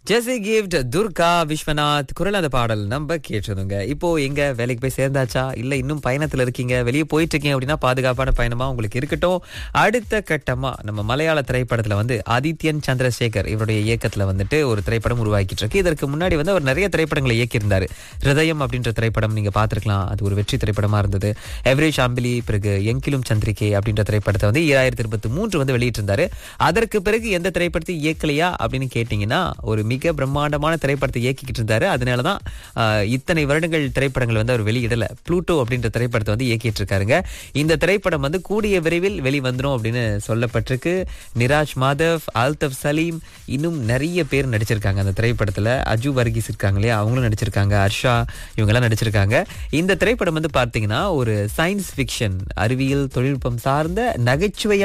ஜெசி gift Durga Viswanath குரல் அந்த பாடல் நம்ம கேட்டிருந்தோங்க இப்போ எங்க வேலைக்கு போய் சேர்ந்தாச்சா இல்ல இன்னும் பயணத்துல இருக்கீங்க வெளியே போயிட்டு இருக்கீங்க அப்படின்னா பாதுகாப்பான பயணமா உங்களுக்கு இருக்கட்டும் அடுத்த கட்டமா நம்ம மலையாள திரைப்படத்துல வந்து ஆதித்யன் சந்திரசேகர் இவருடைய இயக்கத்துல வந்துட்டு ஒரு திரைப்படம் உருவாக்கிட்டு இருக்கு இதற்கு முன்னாடி வந்து அவர் நிறைய திரைப்படங்களை இயக்கியிருந்தாரு ஹிருதயம் அப்படின்ற திரைப்படம் நீங்க பார்த்திருக்கலாம் அது ஒரு வெற்றி திரைப்படமா இருந்தது எவரேஜ் அம்பிலி பிறகு எங்கிலும் சந்திரிகை அப்படின்ற திரைப்படத்தை வந்து ஈராயிரத்தி இருபத்தி மூன்று வந்து வெளியிட்டிருந்தாரு அதற்கு பிறகு எந்த திரைப்படத்தை இயக்கலையா அப்படின்னு கேட்டீங்கன்னா ஒரு மிக பிரம்மாண்டமான திரைப்படத்தை இயக்கிக்கிட்டு இருந்தாரு அதனாலதான் ஆஹ், இத்தனை வருடங்கள் திரைப்படங்கள் வந்து அவர் வெளியிடல ப்ளூட்டோ அப்படின்ற திரைப்படத்தை வந்து இயக்கிட்டு இருக்காருங்க இந்த திரைப்படம் வந்து கூடிய விரைவில் வெளிவந்துரும் அப்படின்னு சொல்லப்பட்டிருக்கு நிராஜ் மாதவ் ஆல்தப் சலீம் இன்னும் நிறைய பேர் நடிச்சிருக்காங்க அந்த திரைப்படத்துல அஜு வர்கீஸ் இருக்காங்க இல்லையா அவங்களும் நடிச்சிருக்காங்க ஹர்ஷா இவங்கெல்லாம் நடிச்சிருக்காங்க இந்த திரைப்படம் வந்து பார்த்தீங்கன்னா ஒரு சயின்ஸ் ஃபிக்ஷன் அறிவியல் தொழில்நுட்பம் சார்ந்த நகைச்சுவையா